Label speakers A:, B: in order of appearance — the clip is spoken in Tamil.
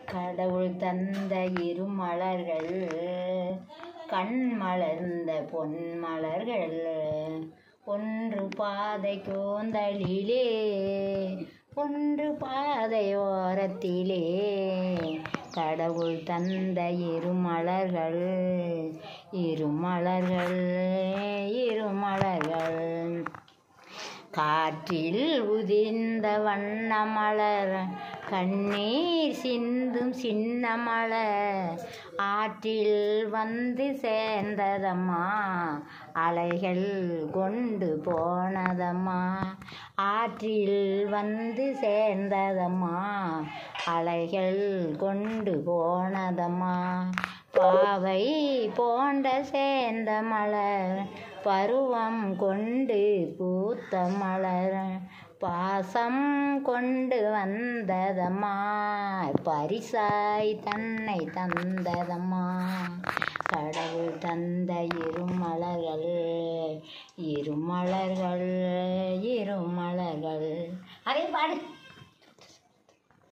A: கடவுள் தந்த இருமலர்கள் கண் மலர்ந்த பொன்மலர்கள் ஒன்று பாதை கோந்தலிலே ஒன்று பாதையோரத்திலே கடவுள் தந்த இருமலர்கள் இருமலர்கள் இருமலர்கள் காற்றில் உதிர்ந்த வண்ண மலர் கண்ணீர் சிந்தும் சின்ன மலர் ஆற்றில் வந்து சேர்ந்ததம்மா அலைகள் கொண்டு போனதம்மா ஆற்றில் வந்து சேர்ந்ததம்மா அலைகள் கொண்டு போனதம்மா பாவை போன்ற சேர்ந்த மலர் பருவம் கொண்டு பூத்த மலர் பாசம் கொண்டு வந்ததம்மா பரிசாய் தன்னை தந்ததம்மா கடவுள் தந்த இருமலர்கள் இருமலர்கள் இருமலர்கள் அதே பாடு